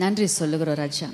நன்றி சொல்லுகிறோம் ராஜா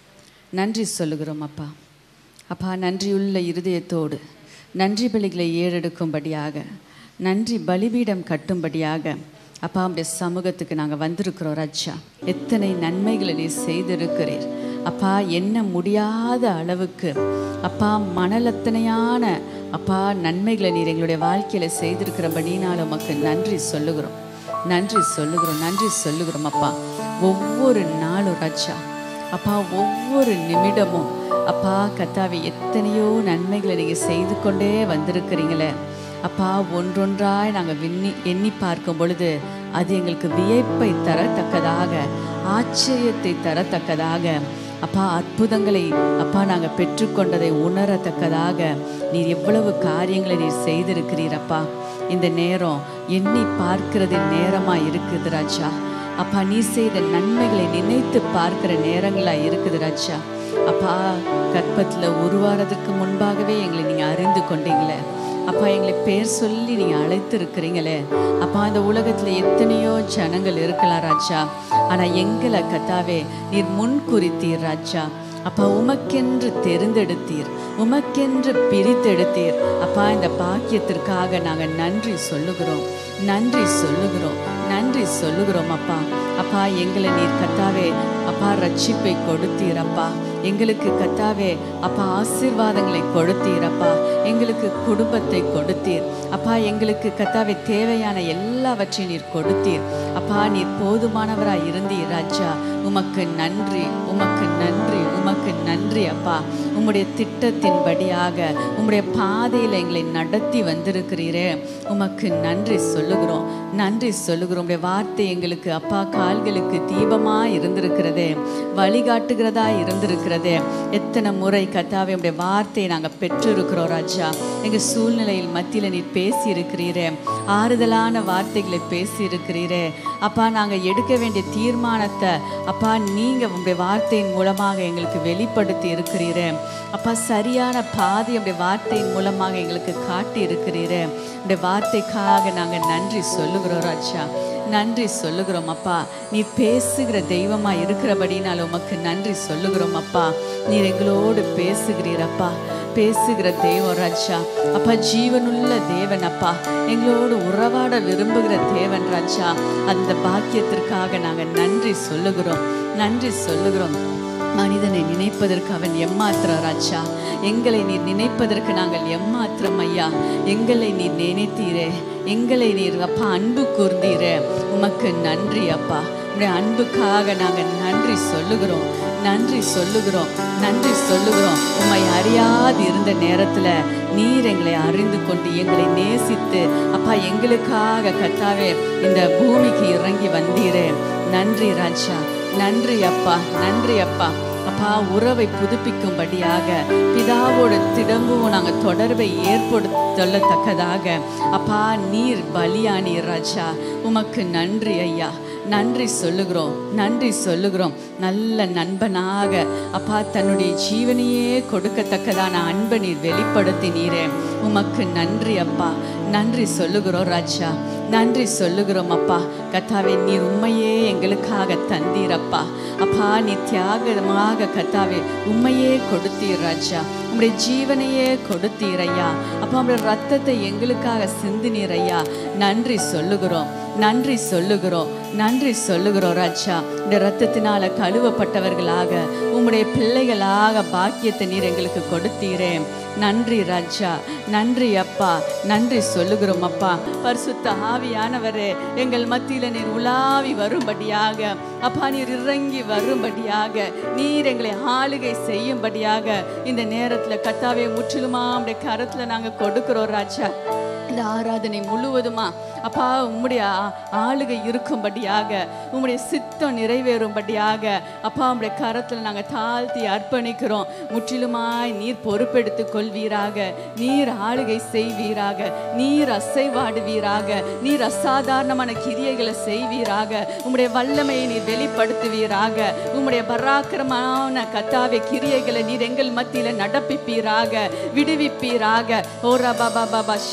நன்றி சொல்லுகிறோம் அப்பா அப்பா நன்றியுள்ள இருதயத்தோடு நன்றி பலிகளை ஏறெடுக்கும்படியாக நன்றி பலிபீடம் கட்டும்படியாக அப்பா உடைய சமூகத்துக்கு நாங்கள் வந்திருக்கிறோம் ராஜா எத்தனை நன்மைகளை நீ செய்திருக்கிறீர் அப்பா என்ன முடியாத அளவுக்கு அப்பா மணலத்தனையான அப்பா நன்மைகளை நீர் எங்களுடைய வாழ்க்கையில் செய்திருக்கிறபடினால உமக்கு நன்றி சொல்லுகிறோம் நன்றி சொல்லுகிறோம் நன்றி சொல்லுகிறோம் அப்பா ஒவ்வொரு நாளும் ராஜா அப்பா ஒவ்வொரு நிமிடமும் அப்பா கத்தாவி எத்தனையோ நன்மைகளை நீங்கள் செய்து கொண்டே வந்திருக்கிறீங்களே அப்பா ஒன்றொன்றாய் நாங்கள் விண்ணி எண்ணி பார்க்கும் பொழுது அது எங்களுக்கு வியப்பை தரத்தக்கதாக ஆச்சரியத்தை தரத்தக்கதாக அப்பா அற்புதங்களை அப்பா நாங்கள் பெற்றுக்கொண்டதை உணரத்தக்கதாக நீர் எவ்வளவு காரியங்களை நீர் செய்திருக்கிறீர் அப்பா இந்த நேரம் எண்ணி பார்க்கிறதின் நேரமாக இருக்குது ராஜா அப்பா நீ செய்த நன்மைகளை நினைத்து பார்க்கிற நேரங்களா இருக்குது ராஜா அப்பா கற்பத்தில் உருவாறதுக்கு முன்பாகவே எங்களை நீங்கள் அறிந்து கொண்டீங்களே அப்பா எங்களை பேர் சொல்லி நீங்கள் அழைத்து இருக்கிறீங்களே அப்பா இந்த உலகத்தில் எத்தனையோ ஜனங்கள் இருக்கலாம் ராஜா ஆனால் எங்களை கத்தாவே நீர் முன் குறித்தீர் ராஜா அப்பா உமக்கென்று தெரிந்தெடுத்தீர் உமக்கென்று பிரித்தெடுத்தீர் அப்பா இந்த பாக்கியத்திற்காக நாங்கள் நன்றி சொல்லுகிறோம் நன்றி சொல்லுகிறோம் நன்றி சொல்லுகிறோம் அப்பா அப்பா எங்களை நீர் கத்தாவே அப்பா ரட்சிப்பை கொடுத்தீர் அப்பா எங்களுக்கு கத்தாவே அப்பா ஆசீர்வாதங்களை கொடுத்தீர் அப்பா எங்களுக்கு குடும்பத்தை கொடுத்தீர் அப்பா எங்களுக்கு கத்தாவே தேவையான எல்லாவற்றையும் நீர் கொடுத்தீர் அப்பா நீர் போதுமானவராய் இருந்தீர் ராஜா உமக்கு நன்றி உமக்கு நன்றி உமக்கு நன்றி அப்பா உம்முடைய திட்டத்தின்படியாக உம்முடைய பாதையில் எங்களை நடத்தி வந்திருக்கிறீரே உமக்கு நன்றி சொல்லுகிறோம் நன்றி சொல்லுகிறோம் உம்முடைய வார்த்தை எங்களுக்கு அப்பா கால்களுக்கு தீபமா இருந்திருக்கிறதே வழிகாட்டுகிறதா இருந்திருக்கிறதே எத்தனை முறை கத்தாவே உம்முடைய வார்த்தையை நாங்கள் பெற்றிருக்கிறோம் ராஜா எங்கள் சூழ்நிலையில் மத்தியில் நீர் பேசி இருக்கிறீரே ஆறுதலான வார்த்தைகளை பேசி இருக்கிறீரே அப்பா நாங்கள் எடுக்க வேண்டிய தீர்மானத்தை அப்பா நீங்கள் உங்களுடைய வார்த்தையின் மூலமாக எங்களுக்கு வெளிப்படுத்தி இருக்கிறீரே அப்பா சரியான பாதை உடைய வார்த்தையின் மூலமாக எங்களுக்கு காட்டி இருக்கிறீரே உடைய வார்த்தைக்காக நாங்கள் நன்றி சொல்லுகிறோம் ராஜா நன்றி சொல்லுகிறோம் அப்பா நீர் பேசுகிற தெய்வமா இருக்கிறபடினால் உமக்கு நன்றி சொல்லுகிறோம் அப்பா நீர் எங்களோடு பேசுகிறீர் அப்பா பேசுகிற தெய்வம் ராஜா அப்பா ஜீவனுள்ள தேவன் அப்பா எங்களோடு உறவாட விரும்புகிற தேவன் ராஜா அந்த பாக்கியத்திற்காக நாங்கள் நன்றி சொல்லுகிறோம் நன்றி சொல்லுகிறோம் மனிதனை நினைப்பதற்கு அவன் எம்மாத்திரம் ராஜா எங்களை நீர் நினைப்பதற்கு நாங்கள் எம்மாத்திரம் ஐயா எங்களை நீர் நினைத்தீரே எங்களை நீர் அப்பா அன்பு கூர்ந்தீரே உமக்கு நன்றி அப்பா உடைய அன்புக்காக நாங்கள் நன்றி சொல்லுகிறோம் நன்றி சொல்லுகிறோம் நன்றி சொல்லுகிறோம் உம்மை அறியாது இருந்த நேரத்தில் நீர் எங்களை அறிந்து கொண்டு எங்களை நேசித்து அப்பா எங்களுக்காக கத்தாவே இந்த பூமிக்கு இறங்கி வந்தீரே நன்றி ராஜா நன்றி அப்பா நன்றி அப்பா அப்பா உறவை புதுப்பிக்கும்படியாக பிதாவோட திடம்பும் நாங்கள் தொடர்பை ஏற்படுத்தத்தக்கதாக அப்பா நீர் பலியானீர் ராஜா உமக்கு நன்றி ஐயா நன்றி சொல்லுகிறோம் நன்றி சொல்லுகிறோம் நல்ல நண்பனாக அப்பா தன்னுடைய ஜீவனையே கொடுக்கத்தக்கதான அன்பை நீர் வெளிப்படுத்தினீரே உமக்கு நன்றி அப்பா நன்றி சொல்லுகிறோம் ராஜா நன்றி சொல்லுகிறோம் அப்பா கத்தாவே நீர் உண்மையே எங்களுக்காக தந்தீரப்பா அப்பா நீ தியாகமாக கத்தாவே உண்மையே கொடுத்தீர் ராஜா உம்முடைய ஜீவனையே கொடுத்தீர் ஐயா அப்பா உம்முடைய ரத்தத்தை எங்களுக்காக சிந்தினீர் ஐயா நன்றி சொல்லுகிறோம் நன்றி சொல்லுகிறோம் நன்றி சொல்லுகிறோம் ராஜா இந்த ரத்தத்தினால கழுவப்பட்டவர்களாக உம்முடைய பிள்ளைகளாக பாக்கியத்தை நீர் எங்களுக்கு கொடுத்தீரே நன்றி ராஜா நன்றி அப்பா நன்றி சொல்லுகிறோம் அப்பா பரிசுத்த ஆவியானவரே எங்கள் மத்தியில் நீர் உலாவி வரும்படியாக அப்பா நீர் இறங்கி வரும்படியாக நீர் எங்களை ஆளுகை செய்யும்படியாக இந்த நேரத்தில் கத்தாவே முற்றிலுமா உடைய கரத்தில் நாங்கள் கொடுக்கிறோம் ராஜா இந்த ஆராதனை முழுவதுமா அப்பா உம்முடைய ஆ- ஆளுகை இருக்கும்படியாக உம்முடைய சித்தம் நிறைவேறும்படியாக அப்பா உம்முடைய கரத்தில் நாங்கள் தாழ்த்தி அர்ப்பணிக்கிறோம் முற்றிலுமாய் நீர் பொறுப்பெடுத்துக் கொள்வீராக நீர் ஆளுகை செய்வீராக நீர் அசைவாடுவீராக நீர் அசாதாரணமான கிரியைகளை செய்வீராக உம்முடைய வல்லமையை நீர் வெளிப்படுத்துவீராக உம்முடைய பராக்கிரமான கத்தாவே கிரியைகளை நீர் எங்கள் மத்தியில் நடப்பிப்பீராக விடுவிப்பீராக ஓ ரபா பாபா ஷகலக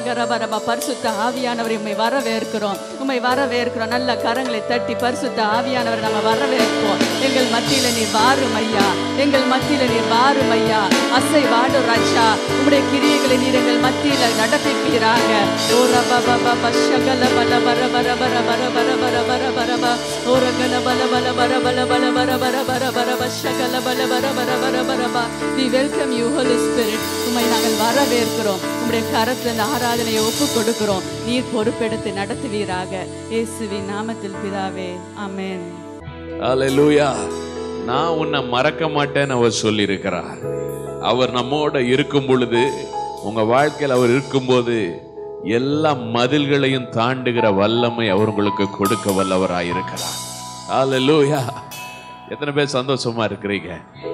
ரபரபா பரிசுத்த ஆவியானவரை உம்மை வரவேற்கிறோம் உம்மை வரவேற்கிறோம் நல்ல கரங்களை தட்டி பரிசுத்த ஆவியானவரை நம்ம வரவேற்போம் எங்கள் மத்தியில நீர் வாரும் ஐயா எங்கள் மத்தியில நீர் வாரும் ஐயா அசை வாடும் ராஜா உம்முடைய கிரியைகளை நீர் எங்கள் மத்தியில நடப்பிப்பீராக ஓ ரபபபப ஷகல பல பர பர பர பர பர பர பர பர ப ஓ ரகல பல பல பர பல பல பர பர பர பர ப ஷகல பல பர பர பர பர ப we welcome you holy spirit உம்மை நாங்கள் வரவேற்கிறோம் உம்முடைய கரத்துல இந்த ஆராதனையை ஒப்பு கொடுக்கிறோம் நீர் பொறுப்பெடுத்து நடத்துவீராக இயேசுவின் நாமத்தில் பிதாவே ஆமென் அல்லேலூயா நான் உன்னை மறக்க மாட்டேன்னு அவர் சொல்லியிருக்கிறார் அவர் நம்மோட இருக்கும் பொழுது உங்க வாழ்க்கையில் அவர் இருக்கும்போது எல்லா மதில்களையும் தாண்டுகிற வல்லமை அவர் உங்களுக்கு கொடுக்க வல்லவராயிருக்கிறார் அல்லேலூயா எத்தனை பேர் சந்தோஷமா இருக்கிறீங்க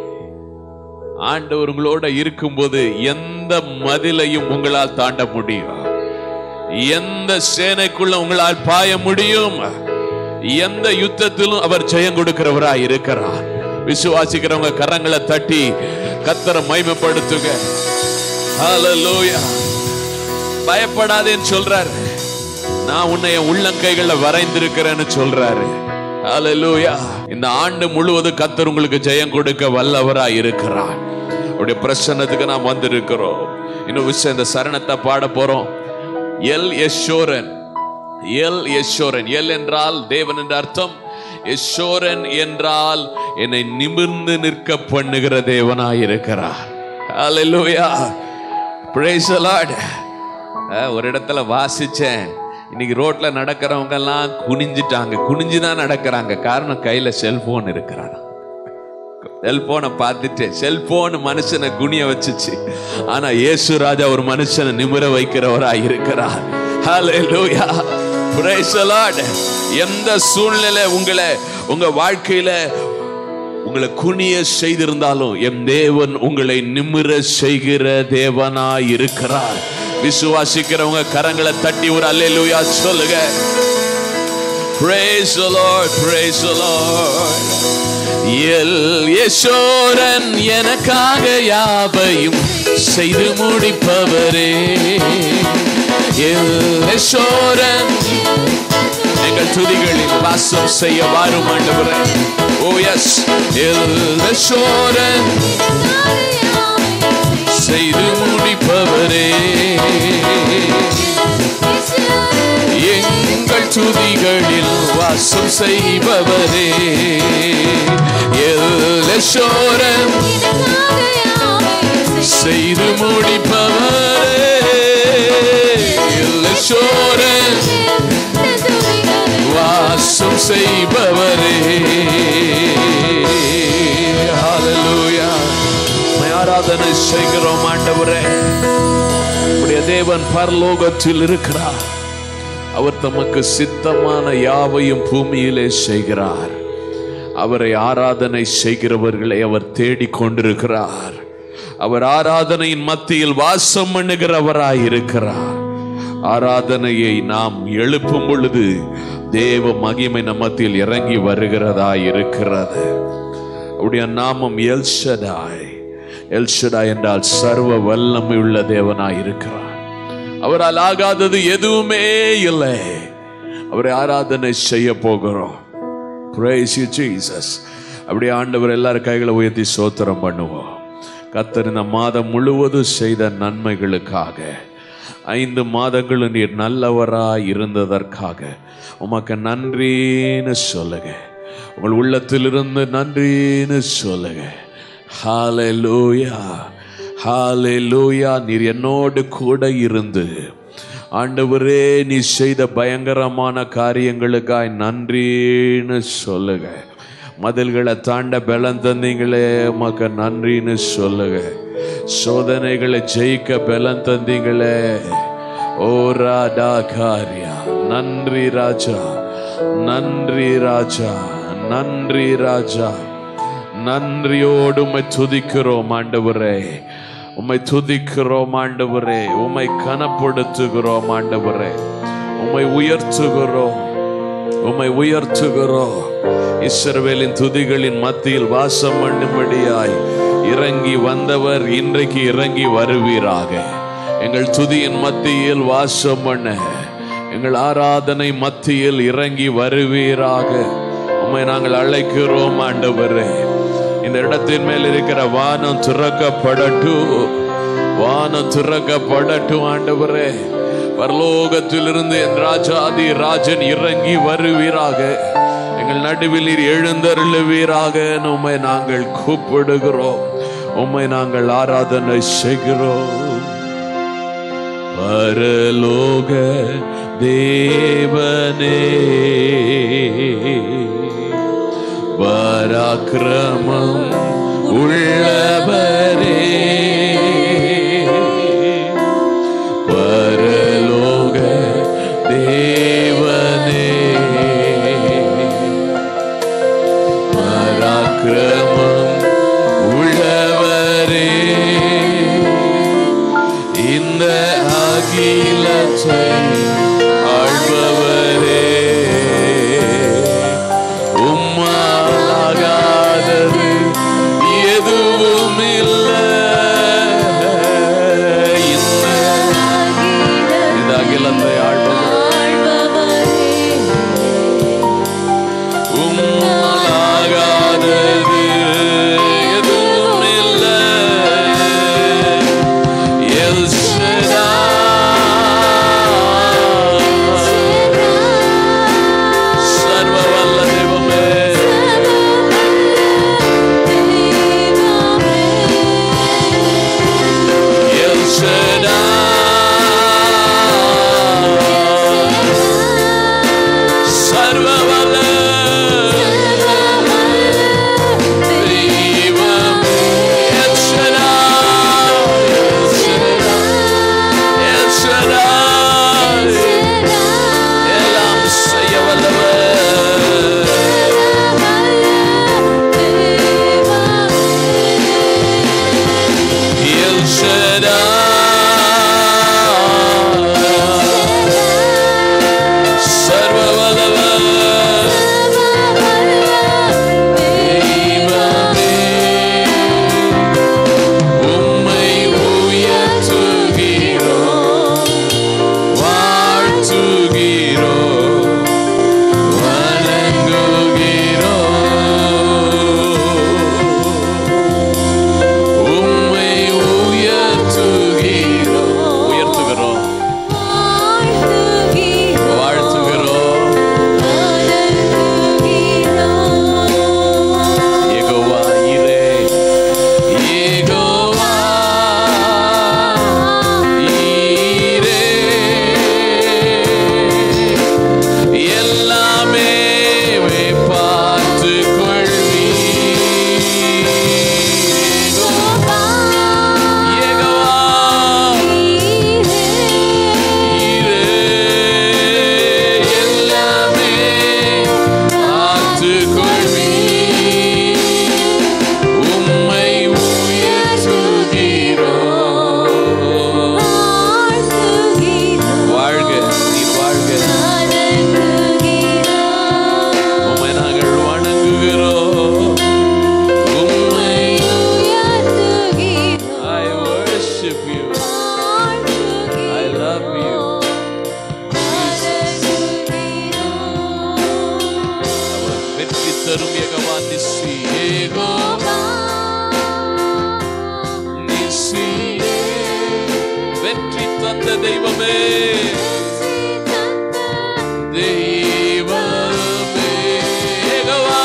ஆண்டவர் உங்களோட இருக்கும்போது எந்த மதிலையும் உங்களால் தாண்ட முடியும் எந்த சேனைக்குள்ள உங்களால் பாய முடியும் எந்த யுத்தத்திலும் அவர் ஜெயம் கொடுக்கிறவராய் இருக்கிறார் விசுவாசிக்கிறவங்க கரங்களை தட்டி கத்தரை மைமைப்படுத்துங்க ஹalleluya பயப்படாதேன்னு சொல்றாரு நான் உன்னை என் உள்ளங்கைகள்ல வரைந்திருக்கிறேன்னு சொல்றாரு ஹalleluya இந்த ஆண்டு முழுவதும் கத்தர் உங்களுக்கு ஜெயம் கொடுக்க வல்லவராய் இருக்கிறார் அவருடைய பிரசன்னத்துக்கு நாம் வந்திருக்கிறோம் இன்னும் விஷயம் இந்த சரணத்தை பாட போறோம் El Yeshurun El Yeshurun El என்றால் தேவன் என்ற அர்த்தம் யஷோரன் என்றால் என்னை நிமிர்ந்து நிற்க பண்ணுகிற தேவனாய் இருக்கிறார் ஹalleluya praise the lord அஹ், ஒரு இடத்துல வாசிச்சேன் இன்னைக்கு ரோட்ல நடக்கிறவங்க எல்லாம் குனிஞ்சிட்டாங்க குனிஞ்சு தான் நடக்கிறாங்க காரணம் கையில செல்போன் இருக்கிறான் செல்போனை பார்த்துட்டு செல்போன் மனுஷனை குனிய வச்சுச்சு ஆனா இயேசு ராஜா ஒரு மனுஷனை நிமிர வைக்கிறவராய் இருக்கிறார் ஹalleluya praise the lord எந்த சூழ்நிலை உங்களை உங்க வாழ்க்கையில உங்களை குனிய செய்திருந்தாலும் என் தேவன் உங்களை நிமிர செய்கிற தேவனாய் இருக்கிறார் விசுவாசிக்கிறவங்க கரங்களை தட்டி ஒரு அல்லேலூயா சொல்லுங்க Praise the Lord, praise the Lord. El Yeshurun எனக்காக யாவையும் செய்து முடிப்பவரே எல் யசோரன் எங்கள் துதிகளில் வாசம் செய்ய வாரும் ஆண்டவரே ஓ எஸ் எல் யசோரன் செய்து முடிப்பவரே எங்கள் துதிகளில் வாசம் செய்பவரே எல்லோரம் செய்து முடிப்பவரே எல்லோரம் வாசம் செய்பவரே ஹalleluya உம்மை ஆராதனை செய்கிறோம் ஆண்டவரே உடைய தேவன் பரலோகத்தில் இருக்கிறார் அவர் தமக்கு சித்தமான யாவையும் பூமியிலே செய்கிறார் அவரை ஆராதனை செய்கிறவர்களை அவர் தேடிக் கொண்டிருக்கிறார் அவர் ஆராதனையின் மத்தியில் வாசம் பண்ணுகிறவராய் இருக்கிறார் ஆராதனையை நாம் எழுப்பும் பொழுது தேவ மகிமை நம் மத்தியில் இறங்கி வருகிறதாய் இருக்கிறது அவருடைய நாமம் எல்ஷடாய் எல்ஷடாய் என்றால் சர்வ வல்லமை உள்ள தேவனாய் இருக்கிறார் அவரால் ஆகாதது எதுவுமே இல்லை அவரை ஆராதனை செய்ய போகிறோம் Praise you, Jesus. அப்படியே ஆண்டவர் எல்லாரும் கைகளை உயர்த்தி சோத்திரம் பண்ணுவோம் கத்தர் இந்த மாதம் முழுவதும் செய்த நன்மைகளுக்காக ஐந்து மாதங்களும் நீர் நல்லவராய் இருந்ததற்காக உமக்கு நன்றின்னு சொல்லுங்க உங்கள் உள்ளத்திலிருந்து நன்றின்னு சொல்லுங்க ஹalleluya ஹalleluya நீர் என்னோடு கூட இருந்து ஆண்டவரே நீ செய்த பயங்கரமான காரியங்களுக்காய் நன்றின்னு சொல்லுங்க மதில்களை தாண்ட பலம் தந்தீங்களே உமக்கு நன்றின்னு சொல்லுங்க சோதனைகளை ஜெயிக்க பலம் தந்தீங்களே ஓ ராடா காரியா நன்றி ராஜா நன்றி ராஜா நன்றி ராஜா நன்றியோடு உம்மை துதிக்கிறோம் ஆண்டவரே உம்மை துதிக்கிறோம் ஆண்டவரே உம்மை கனப்படுத்துகிறோம் ஆண்டவரே உம்மை உயர்த்துகிறோம் உம்மை உயர்த்துகிறோம் இஸ்ரவேலின் துதிகளின் மத்தியில் வாசம் பண்ணும்படியாய் இறங்கி வந்தவர் இன்றைக்கு இறங்கி வருவீராக எங்கள் துதியின் மத்தியில் வாசம் பண்ண எங்கள் ஆராதனை மத்தியில் இறங்கி வருவீராக உம்மை நாங்கள் அழைக்கிறோம் ஆண்டவரே இந்த இடத்தின் மேல் இருக்கிற வானம் திறக்கப்படட்டும் வானம் திறக்கப்படட்டும் ஆண்டவரே பரலோகத்திலிருந்து என் ராஜாதி ராஜன் இறங்கி வருவீராக எங்கள் நடுவில் நீர் எழுந்தருளுவீராக உம்மை நாங்கள் கூப்பிடுகிறோம் உம்மை நாங்கள் ஆராதனை செய்கிறோம் பரலோக தேவனே பராக்கிரமம் உள்ளவரே பரலோக தேவனே பராக்கிரமம் உள்ளவரே இந்த அகிலத்தை ஆழ்பவரே உம்மாலாகாதது எதுவும் இல்லை இந்த இந்த அகிலத்தை ஆழ்பவர் உம்மாலாகாதது எதுவும் இல்லை எல் சர்வ வல்ல தெய்வமே எல் சர்வ வல்ல தெய்வமே எல் எல் எல் எல்லாம் செய்ய வல்லவர் எல் சர்வ வல்லவர் தெய்வமே உம்மை உயர்த்துகிறோம் வாழ்த்துகிறோம் வணங்குகிறோம் உம்மை உயர்த்துகிறோம் உயர்த்துகிறோம் வாழ்த்துகிறோம் யெகோவா இரே யெகோவா இரே எல்லாமே பார்த்து கொள்வி யெகோவா இரே எல்லாமே பார்த்து கொள்வி உம்மை உயர்த்துகிறோம் வாழ்க நீர் வாழ்க உம்மை நாங்கள் வணங்குகிறோம் உம்மை I worship you I love you அவர் வெற்றி தரும் யெகோவா நிசி யெகோவா நிசி வெற்றி தந்த தெய்வமே தெய்வமே யெகோவா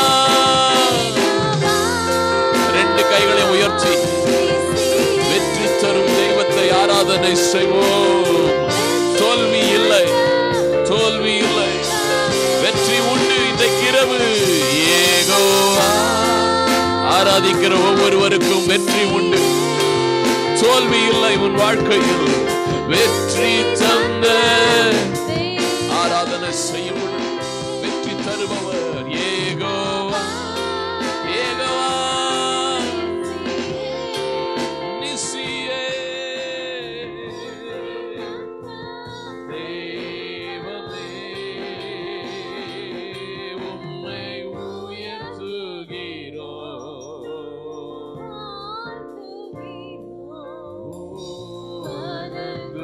ரெண்டு கைகளை உயர்த்தி வெற்றி தரும் தெய்வத்தை ஆராதனை செய்வோம் தோல்வி இல்லை தோல்வி இல்லை வெற்றி உண்டு இன்றைக்கு இரவு ஏகோவா ஆராதிக்கிற ஒவ்வொருவருக்கும் வெற்றி உண்டு தோல்வி இல்லை உன் வாழ்க்கையில் வெற்றி தந்த ஆராதனை செய்யும் பொழுது வெற்றி தருபவர் ஏகோவா ஏகோவா நிசியே தேவமே உம்மை உயர்த்துகிறோம்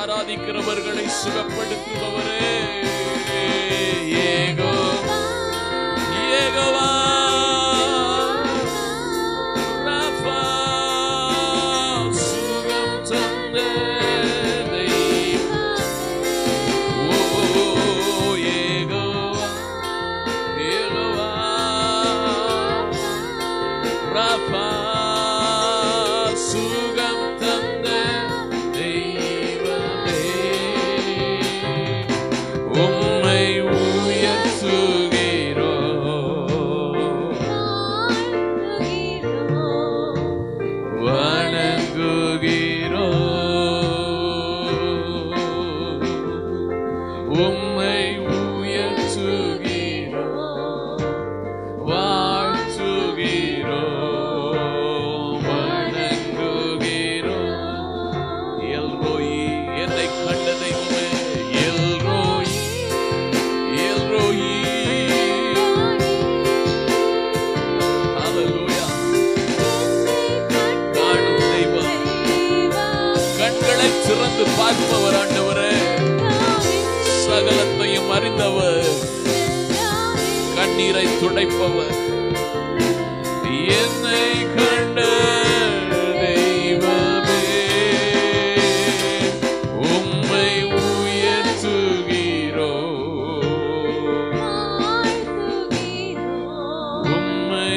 ஆராதிக்கிறவர்களை சுகப்படுத்துபவரே ஏகோ ஏகோவா ராஃபா, சுகம் தந்த தெய்வம். ஓ, ஏகோவா, ஏகோவா, ராஃபா, சுகம் தந்த தெய்வமே. உம்மை உயர்த்துகிறோம். வணங்குகிறோம். உம்மை உயர்த்துகிறோம். வாழ்த்துகிறோம். வணங்குகிறோம். எல்ரோயி, என்னை கண்ட தெய்வமே, எல்ரோயி, எல்ரோயி. Hallelujah. காணும் தெய்வம் கண்களை திறந்து பார்ப்பவர் ஆண்டவரே சகலத்தையும் அறிந்தவர் கண்ணீரை துடைப்பவர் என்னை கண்ட தெய்வமே உம்மை உயர்த்துகிறோம் உம்மை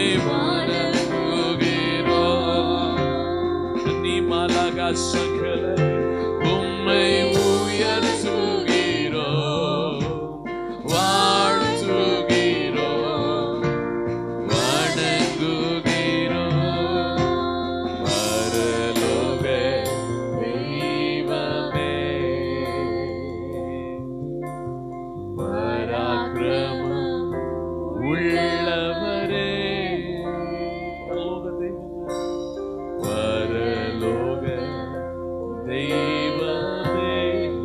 வணங்குகிறோம் நீ மலகா சகல உம்மை உயர்த்துகிறோம் வாழ்த்துகிறோம் வணங்குகிறோம் பரலோக தெய்வமே பராக்கிரமம் உள்ளவரே பரலோக தெய்வமே பரலோக தெய்வமே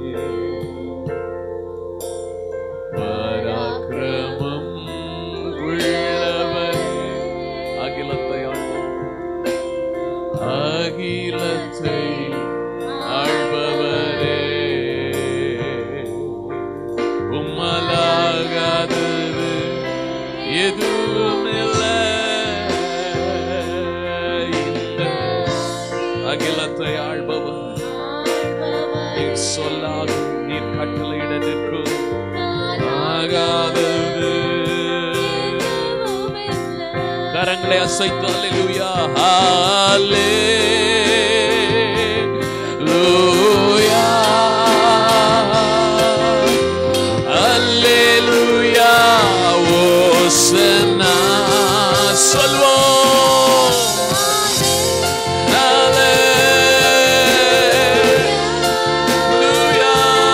பராக்கிரமம் உள்ளவர் அகிலத்தை ஆள்பவர். அகிலத்தை ஆள்பவரே உம்மலாகாதது எதுவும் இல்லை இந்த அகிலத்தை ஆள்பவர் நீர் சொல்லாது நீர் கட்டளையிட நிற்கும் ஆகாதது கரங்களை அசைத்து அல்லேலூயா ஹalleluya அல்லேலூயா ஓசனா சொல்வோம் Hallelujah,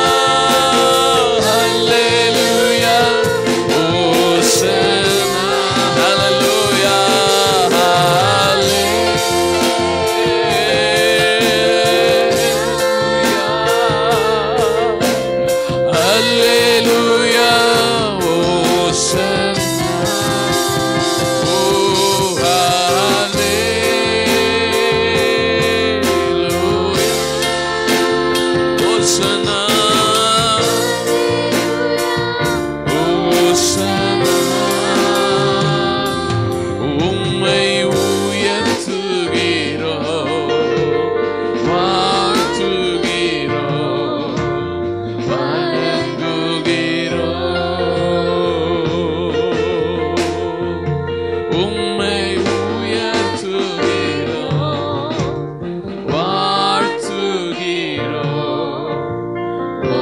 hallelujah, Hosanna, hallelujah, hallelujah, hallelujah, Hosanna, oh, hallelujah. Hosanna, Hosanna, உம்மை உயர்த்துகிறோம், வாழ்த்துகிறோம், வணங்குகிறோம். உம்மை உயர்த்துகிறோம் வாழ்த்துகிறோம்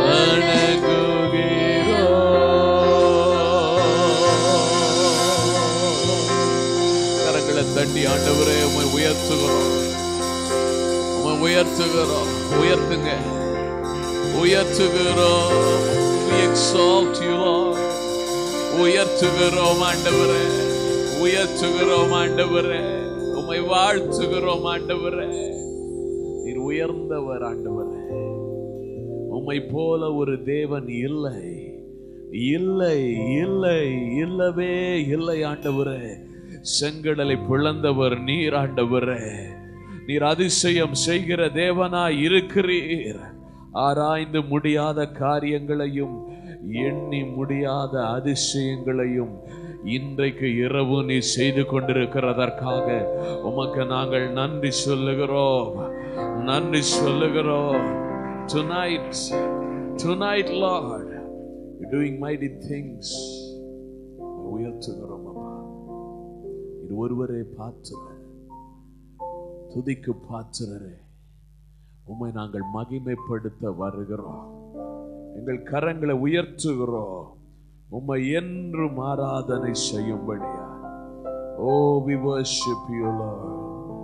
வணங்குகிறோம் கரங்களை தட்டி ஆண்டவரே உம்மை உயர்த்துகிறோம் உம்மை உயர்த்துகிறோம் உயர்த்துங்க உயர்த்துகிறோம் We exalt you, Lord. உயர்த்துகிறோம் ஆண்டவரே உயர்த்துகிறோம் ஆண்டவரே உம்மை வாழ்த்துகிறோம் ஆண்டவரே நீர் உயர்ந்தவர் ஆண்டவரே உம்மை போல ஒரு தேவன் இல்லை இல்லை இல்லை இல்லவே இல்லை ஆண்டவரே செங்கடலை பிளந்தவர் நீர் ஆண்டவரே நீர் அதிசயம் செய்கிற தேவனாய் இருக்கிறீர் ஆராய்ந்து முடியாத காரியங்களையும் எண்ணி முடியாத அதிசயங்களையும் இன்றைக்கு இரவு நீ செய்து கொண்டிருக்கிறதற்காக உமக்கு நாங்கள் நன்றி சொல்லுகிறோம் நன்றி சொல்லுகிறோம் tonight tonight lord you're doing mighty things உயர்த்துகிறோம் அப்பா இது ஒருவரே பாத்துறேன் துதிக்கு பாத்துறரே உம்மை நாங்கள் மகிமைப்படுத்த வருகிறோம் எங்கள் கரங்களை உயர்த்துகிறோம் உம்மை என்றும் ஆராதனை செய்யும்படியா ஓ we worship you lord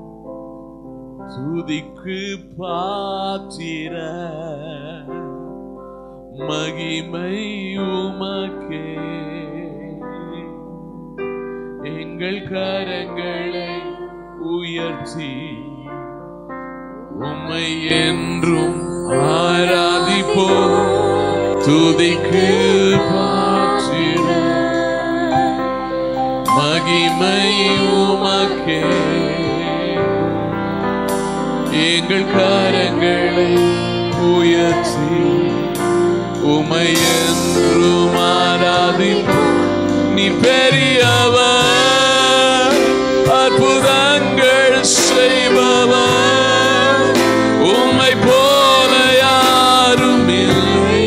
துதிக்கு பாத்திர மகிமை உமக்கே எங்கள் கரங்களை உயர்த்தி உம்மை என்றும் ஆராதிப்போ துதிக்கு பாத்திர மகிமை உமக்கே எங்கள் கரங்களை உயர்த்தி உமை என்றும் ஆராதிப்போம் நீ பெரியவர் அற்புதங்கள் செய்பவர் உம்மை போல யாரும் இல்லை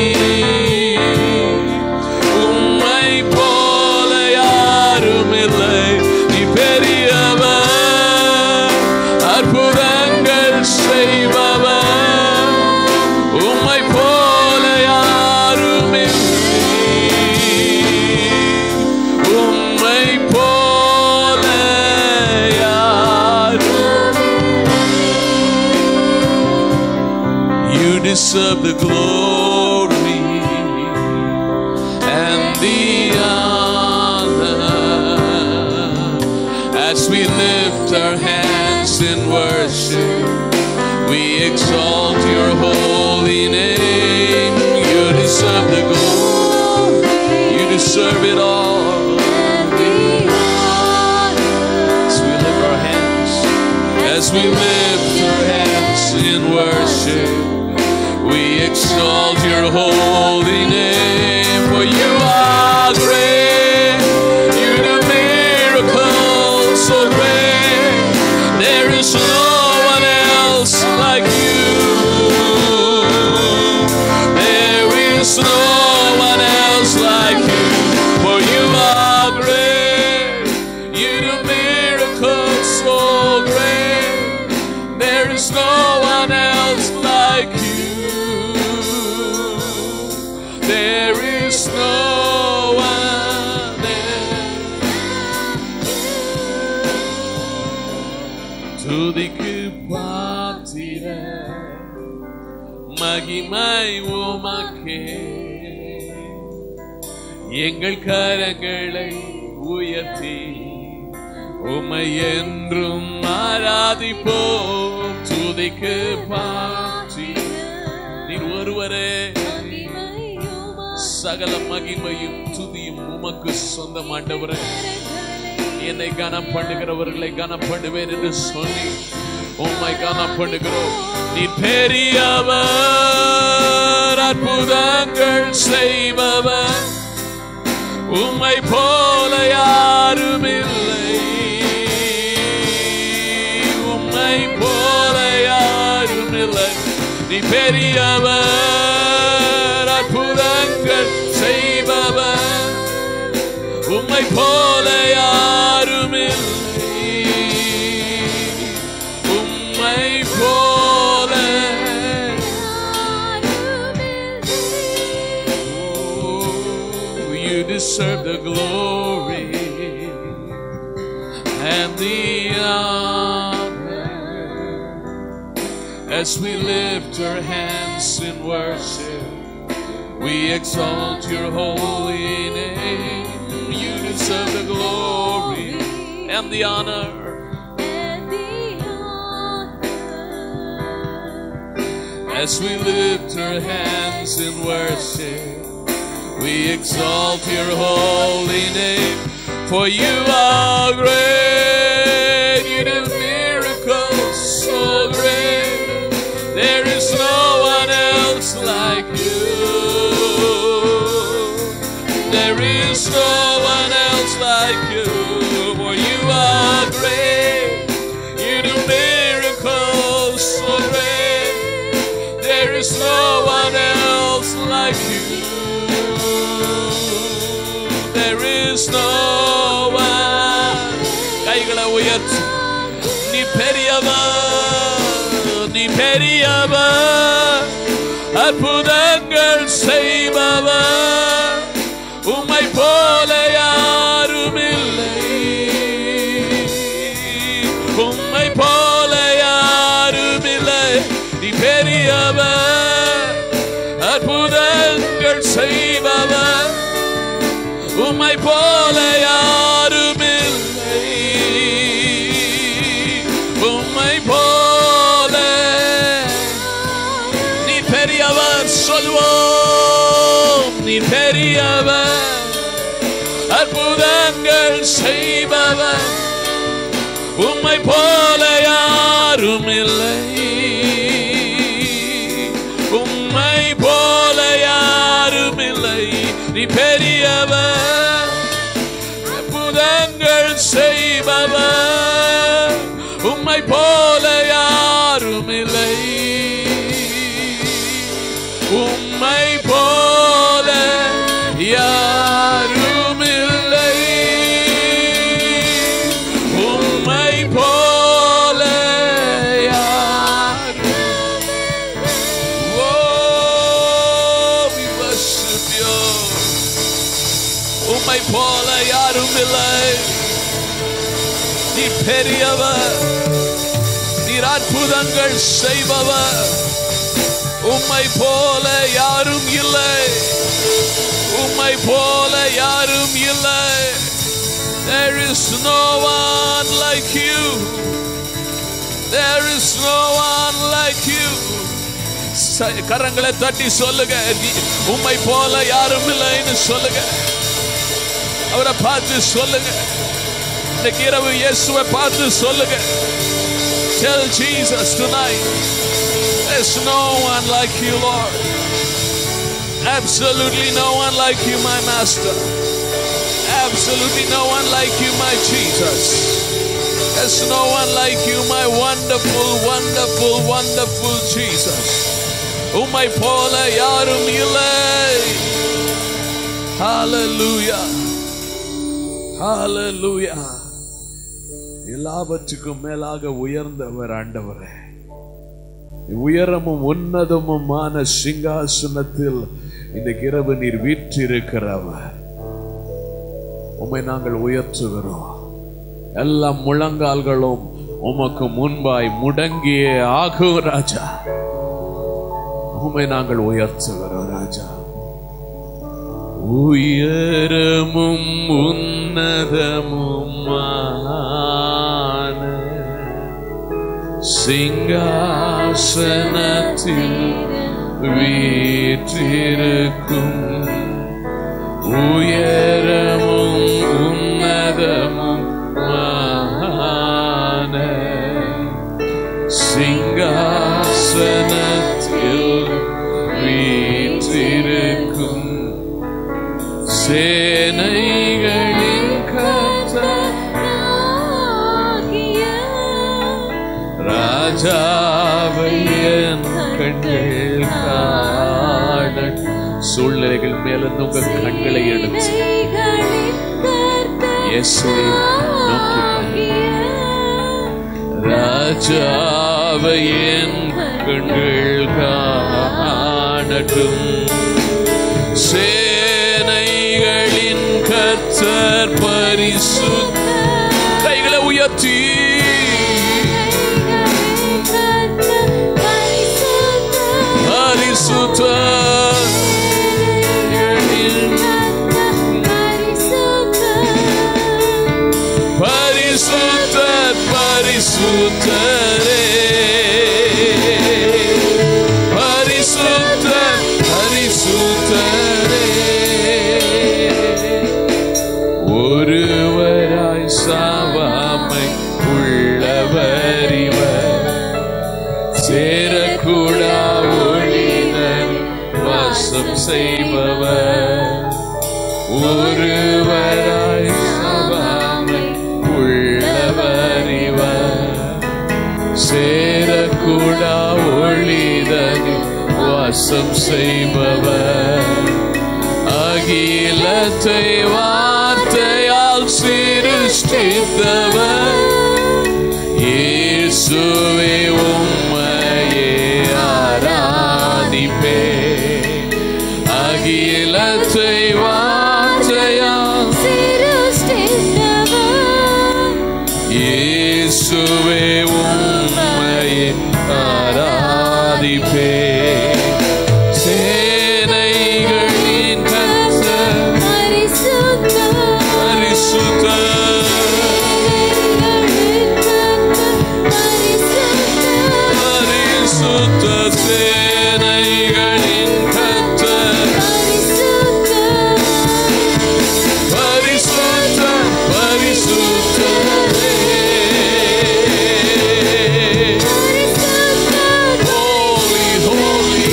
உம்மை போல யாரும் இல்லை நீ பெரியவர் அற்புதங்கள் செய்பவர் உம்மை போல யாரும் இல்லை உம்மை போல யாரும் You deserve the glory and the honor as we lift our hands in worship. We exalt your holy name. You deserve the glory. You deserve it all. As we lift our hands, as we lift our hands in worship, we exalt your holy name. For you are great, you do miracles so great. There is no one else like you. There is no one else like you. For you are great, you do miracles so great. There is no one else like you. There is no one else. துதிக்கு பாத்திர மகிமை உமக்கே எங்கள் கரங்களை உயர்த்தி உமை என்றும் ஆராதிப்போம் துதிக்கு பாத்தி நீர் ஒருவரே சகல மகிமையும் துதியும் உமக்கு சொந்தம் ஆண்டவரே என்னை கனம் பண்ணுகிறவர்களை கனம் பண்ணுவேன் என்று சொல்லி உம்மை கனம் பண்ணுகிறோம் நீ பெரியவர் அற்புதங்கள் செய்பவர் உம்மை போல யாரும் இல்லை உம்மை போல யாரும் இல்லை நீ பெரியவர் அற்புதங்கள் செய்பவர் உம்மை போல யாரும் இல்லை உம்மை போல Oh, you deserve the glory and the honor as we lift our hands in worship. We exalt your holy name. You deserve the glory and the honor. As we lift our hands in worship, we exalt your holy name. For you are great, you do miracles so great. There is no one else no one else like you. There is no one. கைகளை உயர்த்தி நீ பெரியவர் நீ பெரியவர் அற்புதங்கள் செய்பவர் உம்மை போல யாரும் இல்லை உம்மை போல யாரும் இல்லை நீ பெரியவர் அற்புதங்கள் செய்பவர் உம்மை போல யாரும் இல்லை உம்மை போல நீ பெரியவர் சொல்வோம் நீ பெரியவர் அற்புதங்கள் செய்பவர் உம்மை போல யாரும் இல்லை உம்மை போல யாரும் இல்லை நீ பெரியவர் அற்புதங்கள் செய்பவர் உம்மை போல யாரும் இல்லை உம்மை போல யாரும் இல்லை உம்மை போல யாரும் Oh, we worship you. உம்மை போல யாரும் இல்லை நீ பெரியவர் நீர் அற்புதங்கள் செய்பவர் உம்மை போல யாரும் இல்லை உம்மை போல யாரும் இல்லை There is no one like you. There is no one like you. ச- கரங்களை தட்டி சொல்லுங்க நீ- உம்மை போல யாரும் இல்லைன்னு சொல்லுங்க அவரை பார்த்து சொல்லுங்க இன்னைக்கு இரவு இயேசுவை பார்த்து சொல்லுங்க Tell Jesus tonight there's no one like you Lord Absolutely no one like you my master Absolutely no one like you my Jesus There's no one like you my wonderful wonderful wonderful Jesus உம்மை போல யாரும் இல்லை Hallelujah Hallelujah எல்லாவற்றுக்கும் மேலாக உயர்ந்தவர் ஆண்டவரே உயரமும் உன்னதமுமான சிங்காசனத்தில் இந்த இரவு நீர் வீற்றிருக்கிறவர் உம்மை நாங்கள் உயர்த்துகிறோம் எல்லா முழங்கால்களும் உமக்கு முன்பாய் முடங்கியே ஆகும் ராஜா உம்மை நாங்கள் உயர்த்துகிறோம் ராஜா உயரமும் உன்னதமுமான சிங்காசனத்தில் வீற்றிருக்கும் உயரமும் உன்னதமும் சிங்காசனத்தில் வீற்றிருக்கும் சேனைகளின் கர்த்தர் ராஜாவை என் கண்கள் காண சூழ்நிலைகள் மேலிருந்து உங்க கண்களை எடுத்து இயேசுவை நோக்கி ராஜாவை என் கண்கள் காணட்டும் சேனைகளின் கர்த்தர் பரிசுத்த கைகளை உயர்த்தி பரிசுத்த பரிசுத்தர் பரிசுத்தரே பரிசுத்தர் பரிசுத்தரே ஒருவராய் சாவாமை உள்ளவர் இவர் சேரக்கூடா ஒளிதன் வாசம் செய்பவர் ஒருவராய் சாவாமை உள்ளவர் இவர் சேரக்கூடா ஒளிதன் வாசம் செய்பவர் அகிலத்தை வார்த்தையால் சிருஷ்டித்தவர் இயேசுவே உம்மையே ஆராதிப்பே அகிலத்தை வார்த்தையால் இயேசுவே உம்மையே ஆராதிப்பே சேனைகளின் கர்த்தர் பரிசுத்தர் பரிசுத்த சேனைகளின் கர்த்தர் பரிசுத்த பரிசுத்தரே holy holy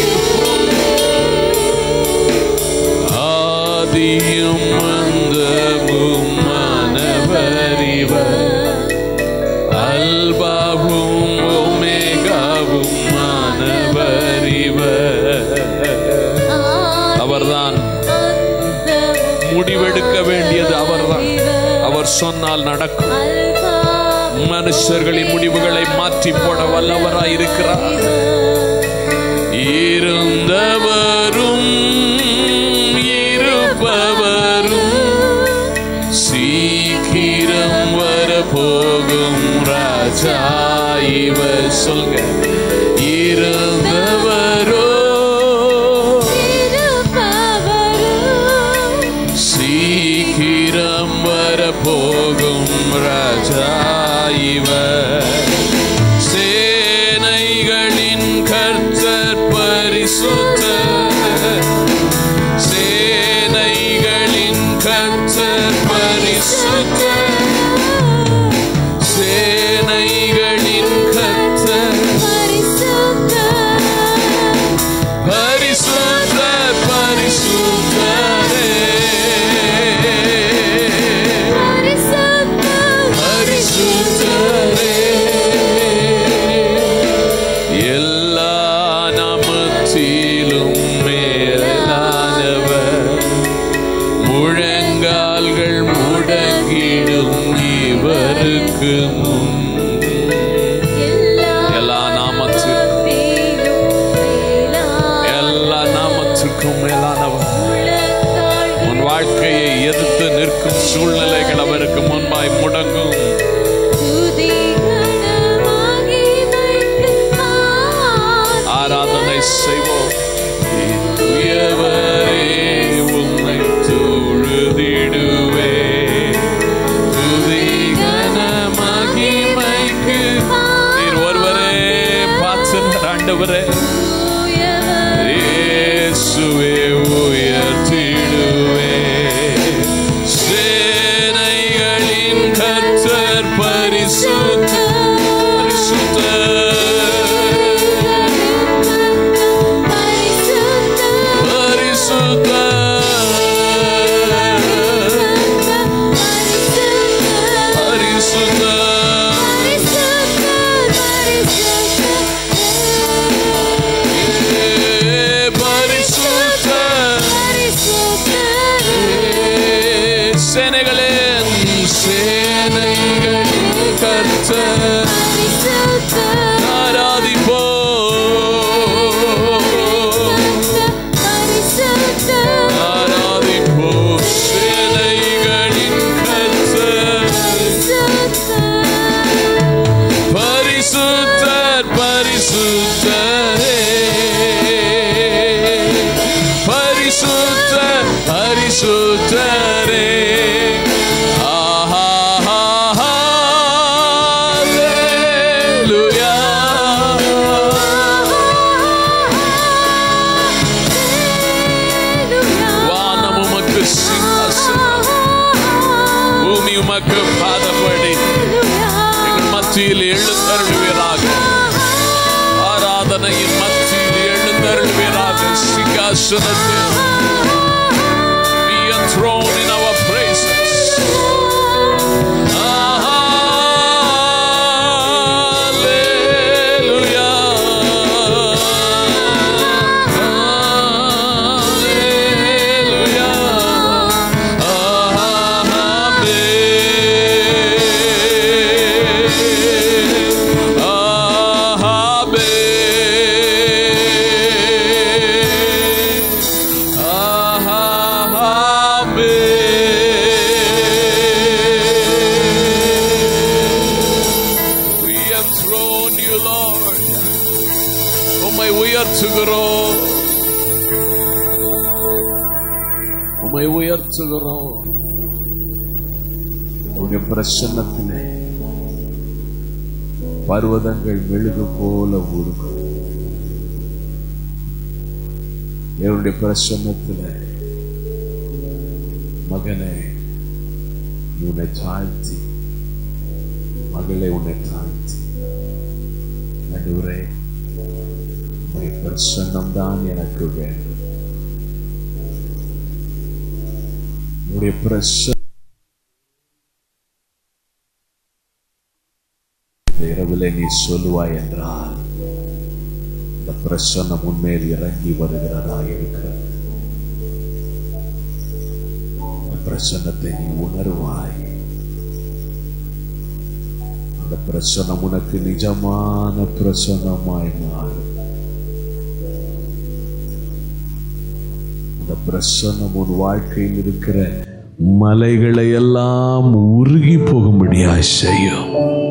ஆதியும் அந்தமும் மனவரிவர் அல்பாவும் ஒமேகாவும் மனவரிவர் அவர்தான் முடிவெடுக்க வேண்டியது அவர்தான் அவர் சொன்னால் நடக்கும் மனுஷர்களின் முடிவுகளை மாற்றி போட வல்லவராய் இருக்கிறார் இருந்தவரும் இருப்பவரும் சீக்கிரம் வரப்போகும் ராஜா இவர் சொல்க இருந்தவரோ சீக்கிரம் வரப்போகும் ராஜா இவர் சேனைகளின் கர்த்தர் பரிசுத்தர் சேனைகளின் கர்த்தர் பரிசுத்தர் சேனைகளின் கர்த்தர் பரிசுத்தர் பரிசுத்தரே பரிசுத்தரே எல்லா நாமத்திலும் மேலானவர் முழங்கால்கள் முடங்கிடும் இவருக்கு முன் எல்லா நாமத்திற்கும் எல்லா நாமத்திற்கும் மேலானவர் உன் வாழ்க்கையை எதிர்த்து நிற்கும் சூழ்நிலைகள் அவருக்கு முன்பாய் முடங்கும் ஆராதனை செய்வோம் தூயவரே உம்மை தொழுதிடுவே துதி கன மகிமைக்கு நீர் ஒருவரே பார்த்து ஆண்டவரே இயேசுவே உயர்த்திடுவே சேனைகளின் கர்த்தர் பரிசுத்த பரிசுத்த பரிசுத்த பரிசுத்த பரிசுத்த சேனைகளின் சேனைகளின் கர்த்தர் ஆராதிப்போ ஆராதிப்போ சேனைகளின் கர்த்தர் பரிசுத்தர் பரிசுத்தரே பரிசுத்தர் பரிசுத்தரே ஆஹா ஹalleluya வானம் உமக்கு சிங்காசனம் பூமி உமக்கு பாதப்படி எங்கள் மத்தியில் எழுந்தருள்வீராக ஆராதனையின் மத்தியில் எழுந்தருள்வீராக சிங்காசனத்தில் be enthroned in our praises Hallelujah. உயர்த்துகிறோம் உமை உயர்த்துகிறோம் உடைய பிரசன்னத்திலே பர்வதங்கள் மெழுகு போல உருகும் என்னுடைய பிரசன்னத்திலே மகனே நீ உன்னை தாழ்த்தி மகளே உன்னை தாழ்த்தி நடுவரே உடைய பிரசன்னம் தான் எனக்கு வேண்டும் உடைய பிரச இந்த இரவிலே நீ சொல்லுவாய் என்றால் இந்த பிரசன்னம் உன்மேல் இறங்கி வருகிறதா இருக்கிறது அந்த பிரசன்னத்தை நீ உணர்வாய் அந்த பிரசன்னம் உனக்கு நிஜமான பிரசன்னமாய் மாறும் அந்த பிரசன்னம் உன் வாழ்க்கையில் இருக்கிற மலைகளை எல்லாம் உருகி போகும்படியாய் செய்யும்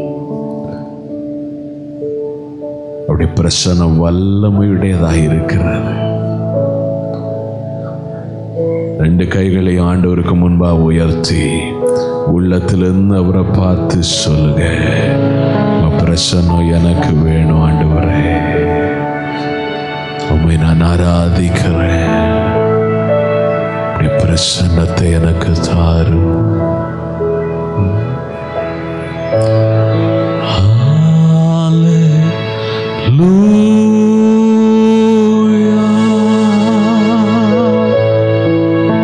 அப்படி பிரசனம் வல்லமையுடையதாக இருக்கிறது ரெண்டு கைகளை ஆண்டவருக்கு முன்பா உயர்த்தி உள்ளத்திலிருந்து அவரை பார்த்து சொல்லுங்க உங்க பிரசன்னம் எனக்கு வேணும் ஆண்டவரே உண்மை நான் ஆராதிக்கிறேன் அப்படி பிரசன்னத்தை எனக்கு தாரும் Hallelujah.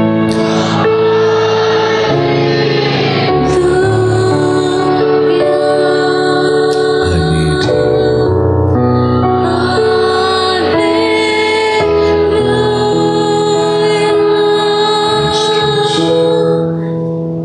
I need you. Yes, Jesus.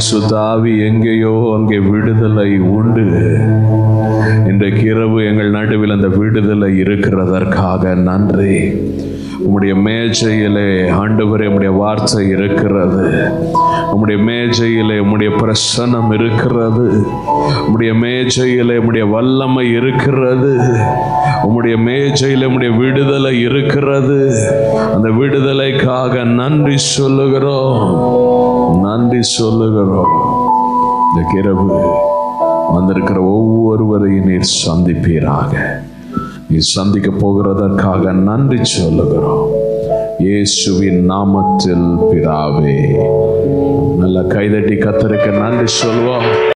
பரிசுத்த ஆவி எங்கேயோ அங்கே விடுதலை உண்டு இன்றைக்கு இரவு எங்கள் நடுவில் அந்த விடுதலை இருக்கிறதற்காக நன்றி உம்முடைய மேஜையிலே ஆண்டவரே உம்முடைய வார்த்தை இருக்கிறது உம்முடைய மேஜையிலே உம்முடைய பிரசன்னம் இருக்கிறது உம்முடைய மேஜையிலே உம்முடைய வல்லமை இருக்கிறது உம்முடைய மேஜையிலே உம்முடைய விடுதலை இருக்கிறது அந்த விடுதலைக்காக நன்றி சொல்லுகிறோம் நன்றி சொல்லுகிறோம் இந்த இரவு வந்திருக்கிற ஒவ்வொருவரையும் நீர் சந்திப்பீராக நீ சந்திக்க போகிறதற்காக நன்றி சொல்லுகிறோம் இயேசுவின் நாமத்தில் பிதாவே நல்ல கைதட்டி கத்தருக்கு நன்றி சொல்லுவோம்